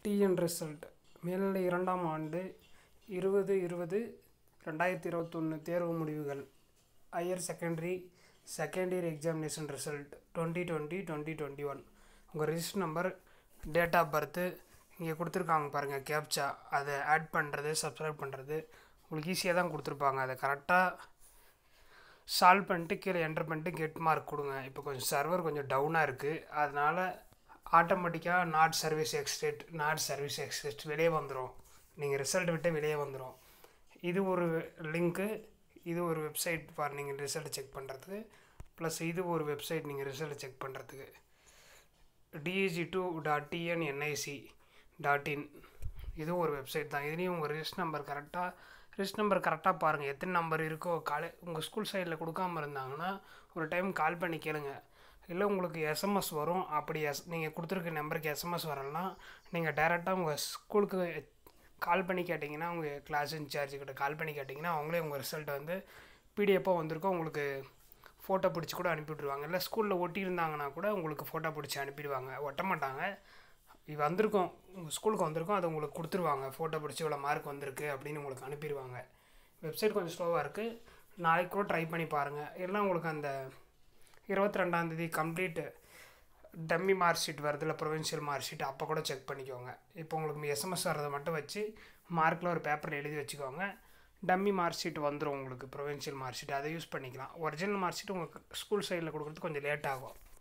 TN result மேல்நிலை இரண்டாம் ஆண்டு இருபது இருபது ரெண்டாயிரத்தி இருபத்தொன்று தேர்வு முடிவுகள் higher secondary second year examination result twenty twenty twenty twenty one உங்கள் register number date of birth இங்கே கொடுத்துருக்காங்க பாருங்கள் கேப்சா அதை ஆட் பண்ணுறது சப்ஸ்கிரைப் பண்ணுறது உங்களுக்கு ஈஸியாக தான் கொடுத்துருப்பாங்க அதை கரெக்டாக சால்வ் பண்ணிட்டு கீழே என்டர் பண்ணிட்டு கெட் மார்க் கொடுங்க இப்போ கொஞ்சம் சர்வர் கொஞ்சம் டவுனாக இருக்குது அதனால் ஆட்டோமேட்டிக்காக not service exited not service exited வெளியே வந்துடும் நீங்கள் ரிசல்ட் விட்டு வெளியே வந்துடும் இது ஒரு லிங்க்கு இது ஒரு வெப்சைட் ஃபார் நீங்கள் ரிசல்ட் செக் பண்ணுறதுக்கு ப்ளஸ் இது ஒரு வெப்சைட் நீங்கள் ரிசல்ட் செக் பண்ணுறதுக்கு DAG two dot TNNIC dot in இதுவும் ஒரு வெப்சைட் தான் இதுலேயும் உங்கள் ரிஜிஸ்டர் நம்பர் கரெக்டாக ரிஜிஸ்டர் நம்பர் கரெக்டாக பாருங்கள் எத்தனை நம்பர் இருக்கோ காலே உங்கள் ஸ்கூல் சைடில் கொடுக்காம இருந்தாங்கன்னா ஒரு டைம் கால் பண்ணி கேளுங்க இல்லை உங்களுக்கு எஸ்எம்எஸ் வரும் அப்படி எஸ் நீங்கள் கொடுத்துருக்க நம்பருக்கு எஸ்எம்எஸ் வரலன்னா நீங்கள் டேரெக்டாக உங்கள் ஸ்கூலுக்கு கால் பண்ணி கேட்டிங்கன்னா உங்கள் கிளாஸ் இன்சார்ஜ் கிட்ட கால் பண்ணி கேட்டிங்கன்னா அவங்களே உங்கள் ரிசல்ட் வந்து பிடிஎஃபாக வந்திருக்கோம் உங்களுக்கு ஃபோட்டோ பிடிச்சி கூட அனுப்பிவிட்ருவாங்க இல்லை ஸ்கூலில் ஒட்டியிருந்தாங்கன்னா கூட உங்களுக்கு ஃபோட்டோ பிடிச்சி அனுப்பிடுவாங்க ஒட்ட மாட்டாங்க இது வந்திருக்கோம் உங்கள் ஸ்கூலுக்கு வந்திருக்கோம் அதை உங்களுக்கு கொடுத்துருவாங்க ஃபோட்டோ பிடிச்சி இவ்வளோ மார்க் வந்திருக்கு அப்படின்னு உங்களுக்கு அனுப்பிடுவாங்க வெப்சைட் கொஞ்சம் ஸ்லோவாக இருக்குது நாளைக்கு கூட ட்ரை பண்ணி பாருங்கள் எல்லாம் உங்களுக்கு அந்த இருபத்தி ரெண்டாந்தேதி கம்ப்ளீட்டு டம்மி மார்க் ஷீட் வருதுல்ல ப்ரொவின்ஷியல் மார்க் ஷீட் அப்போ கூட செக் பண்ணிக்கோங்க இப்போ உங்களுக்கு எஸ்எம்எஸ் வர்றதை மட்டும் வச்சு மார்க்கில் ஒரு பேப்பரில் எழுதி வச்சுக்கோங்க டம்மி மார்க் ஷீட் வந்துடும் உங்களுக்கு ப்ரொவின்ஷியல் மார்க் ஷீட் அதை யூஸ் பண்ணிக்கலாம் ஒரிஜினல் மார்க் ஷீட் உங்கள் ஸ்கூல் சைடில் கொடுக்குறது கொஞ்சம் லேட் ஆகும்